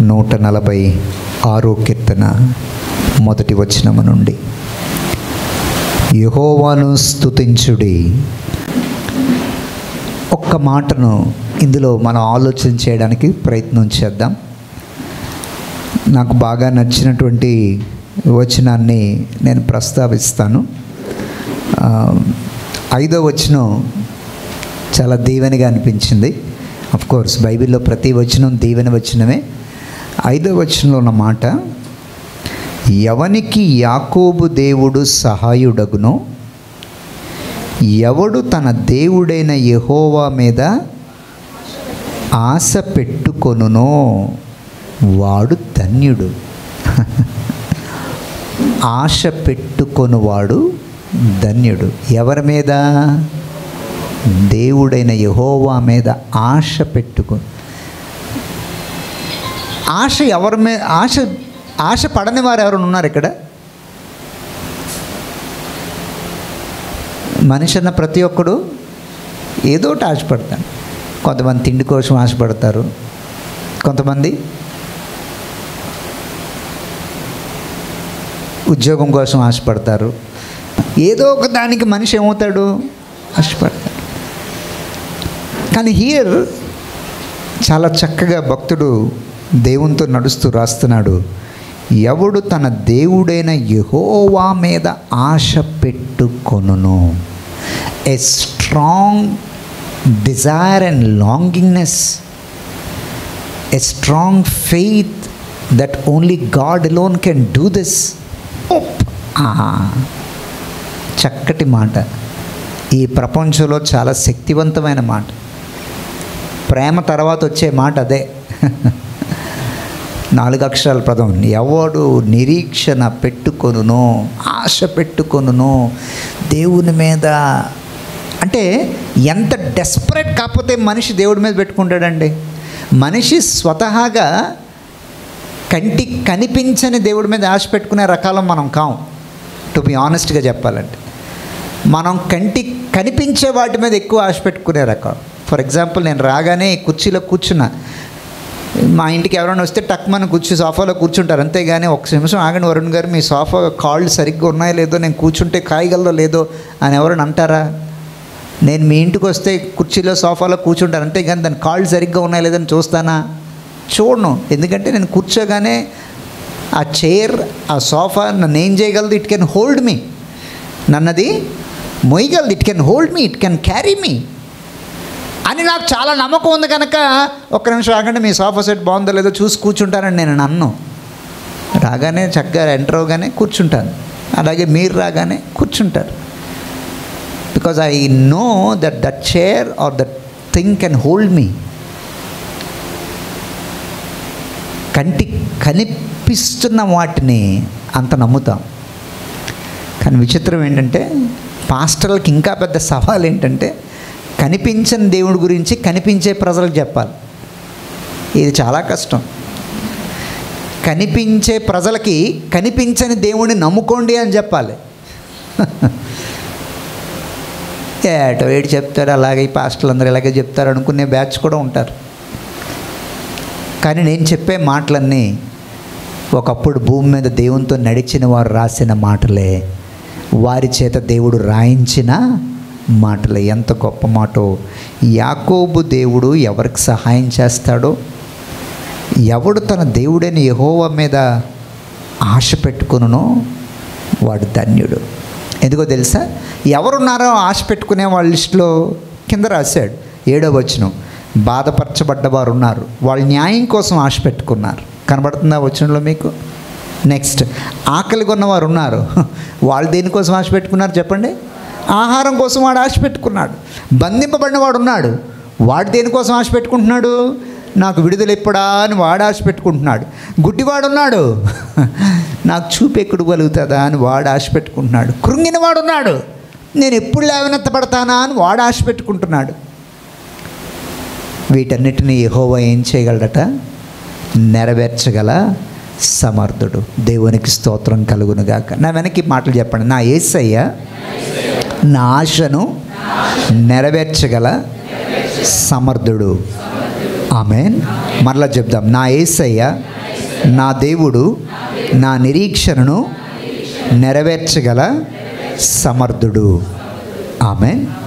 నూట నలభై ఆరో కీర్తన మొదటి వచనము నుండి యహోవాను స్తుతించుడి ఒక్క మాటను ఇందులో మనం ఆలోచన చేయడానికి ప్రయత్నం చేద్దాం నాకు బాగా నచ్చినటువంటి వచనాన్ని నేను ప్రస్తావిస్తాను ఆ, ఐదో వచనం చాలా దీవెనగా అనిపించింది అఫ్ కోర్స్ బైబిల్లో ప్రతి వచనం దీవెన వచనమే ఐదో వచనంలో ఉన్న మాట ఎవనికి యాకోబు దేవుడు సహాయుడగునో ఎవడు తన దేవుడైన యెహోవా మీద ఆశ పెట్టుకొనునో వాడు ధన్యుడు ఆశ పెట్టుకొనువాడు ధన్యుడు ఎవరి మీద దేవుడైన యహోవా మీద ఆశ పెట్టుకొని ఆశ ఎవరి మీద ఆశ ఆశ పడని వారు ఎవరు ఉన్నారు ఇక్కడ మనిషి అన్న ప్రతి ఒక్కడు ఏదో ఒకటి ఆశపడతాడు కొంతమంది తిండి కోసం ఆశపడతారు కొంతమంది ఉద్యోగం కోసం ఆశపడతారు ఏదో ఒక దానికి మనిషి ఏమవుతాడు ఆశపడతాడు కానీ హియర్ చాలా చక్కగా భక్తుడు దేవునితో నడుస్తూ రాస్తున్నాడు ఎవడు తన దేవుడైన యెహోవా మీద ఆశ పెట్టుకొనును a strong desire and longingness a strong faith that only God alone can do this చక్కటి మాట ఈ ప్రపంచంలో చాలా శక్తివంతమైన మాట ప్రేమ తర్వాత వచ్చే మాట అదే నాలుగు అక్షరాల పదం ఎవడు నిరీక్షణ పెట్టుకొనునో ఆశ పెట్టుకొనునో దేవుని మీద అంటే ఎంత డెస్పరేట్ కాకపోతే మనిషి దేవుడి మీద పెట్టుకుంటాడండి మనిషి స్వతహాగా కంటికి కనిపించని దేవుడి మీద ఆశ పెట్టుకునే రకాలం మనం కాం టు బి ఆనెస్ట్గా చెప్పాలంటే మనం కంటికి కనిపించే వాటి మీద ఎక్కువ ఆశ పెట్టుకునే రకం ఫర్ ఎగ్జాంపుల్ నేను రాగానే ఈ కుర్చీలో కూర్చున్నా మా ఇంటికి ఎవరైనా వస్తే టక్ మన కూర్చు సోఫాలో కూర్చుంటారు అంతేగాని ఒక నిమిషం ఆగండి వరుణ్ గారు మీ సోఫా కాళ్ళు సరిగ్గా ఉన్నాయో లేదో నేను కూర్చుంటే కాయగలదో లేదో అని ఎవరైనా అంటారా నేను మీ ఇంటికి వస్తే కుర్చీలో సోఫాలో కూర్చుంటాను అంతేగాని దాని కాళ్ళు సరిగ్గా ఉన్నాయో లేదని చూస్తానా చూడను ఎందుకంటే నేను కూర్చోగానే ఆ చైర్ ఆ సోఫా నన్ను ఏం చేయగలదు ఇట్ కెన్ హోల్డ్ మీ నన్నది మొయ్యగలదు it can hold me it can carry me అని నాకు చాలా నమ్మకం ఉంది కనుక ఒక్క నిమిషం ఆగండి మీ సోఫా సెట్ బాగుందో లేదో చూసి కూర్చుంటారని నేను నన్ను రాగానే చక్కగా ఎంటర్ అవగానే కూర్చుంటాను అలాగే మీరు రాగానే కూర్చుంటారు because I know that that chair or that thing can hold me కంటి కనిపిస్తున్న వాటిని అంత నమ్ముతాం కానీ విచిత్రం ఏంటంటే పాస్టర్లకి ఇంకా పెద్ద సవాల్ ఏంటంటే కనిపించని దేవుడి గురించి కనిపించే ప్రజలకు చెప్పాలి ఇది చాలా కష్టం కనిపించే ప్రజలకి కనిపించని దేవుడిని నమ్ముకోండి అని చెప్పాలి ఏటో ఏడు చెప్తారు అలాగే ఈ పాస్టర్లు అందరూ ఇలాగే చెప్తారు అనుకునే బ్యాచ్ కూడా ఉంటారు కానీ నేను చెప్పే మాటలన్నీ ఒకప్పుడు భూమి మీద దేవునితో నడిచిన వారు రాసిన మాటలే వారి చేత దేవుడు రాయించిన మాటలే ఎంత గొప్ప మాటో యాకోబు దేవుడు ఎవరికి సహాయం చేస్తాడో ఎవడు తన దేవుడైన యహోవ మీద ఆశ పెట్టుకునో వాడు ధన్యుడు ఎందుకో తెలుసా ఎవరున్నారో ఆశ పెట్టుకునే వాళ్ళ లిస్టులో కింద రాశాడు ఏడో వచనం బాధపరచబడ్డ వారు ఉన్నారు వాళ్ళు న్యాయం కోసం ఆశ పెట్టుకున్నారు కనబడుతుందా వచనంలో మీకు నెక్స్ట్ ఆకలి కొన్నవారు ఉన్నారు వాళ్ళు దేనికోసం ఆశ పెట్టుకున్నారు చెప్పండి ఆహారం కోసం వాడు ఆశ పెట్టుకున్నాడు బంధింపబడిన వాడు ఉన్నాడు వాడు దేనికోసం ఆశ పెట్టుకుంటున్నాడు నాకు విడుదల ఎప్పుడా అని వాడు ఆశ పెట్టుకుంటున్నాడు గుడ్డివాడు ఉన్నాడు నాకు చూపెక్కుడు కలుగుతుందా అని వాడు ఆశ పెట్టుకుంటున్నాడు కృంగిన వాడు ఉన్నాడు నేను ఎప్పుడు లేవనెత్తపడతానా అని వాడు ఆశ పెట్టుకుంటున్నాడు వీటన్నిటిని యెహోవా ఏం చేయగలడట నెరవేర్చగల సమర్థుడు దేవునికి స్తోత్రం కలుగునుగాక నా వెనక్కి మాటలు చెప్పండి నా ఏసయ్య నా ఆశను నెరవేర్చగల సమర్థుడు ఆమెన్ మరలా చెప్దాం నా ఏసయ్య నా దేవుడు నా నిరీక్షణను నెరవేర్చగల సమర్థుడు ఆమె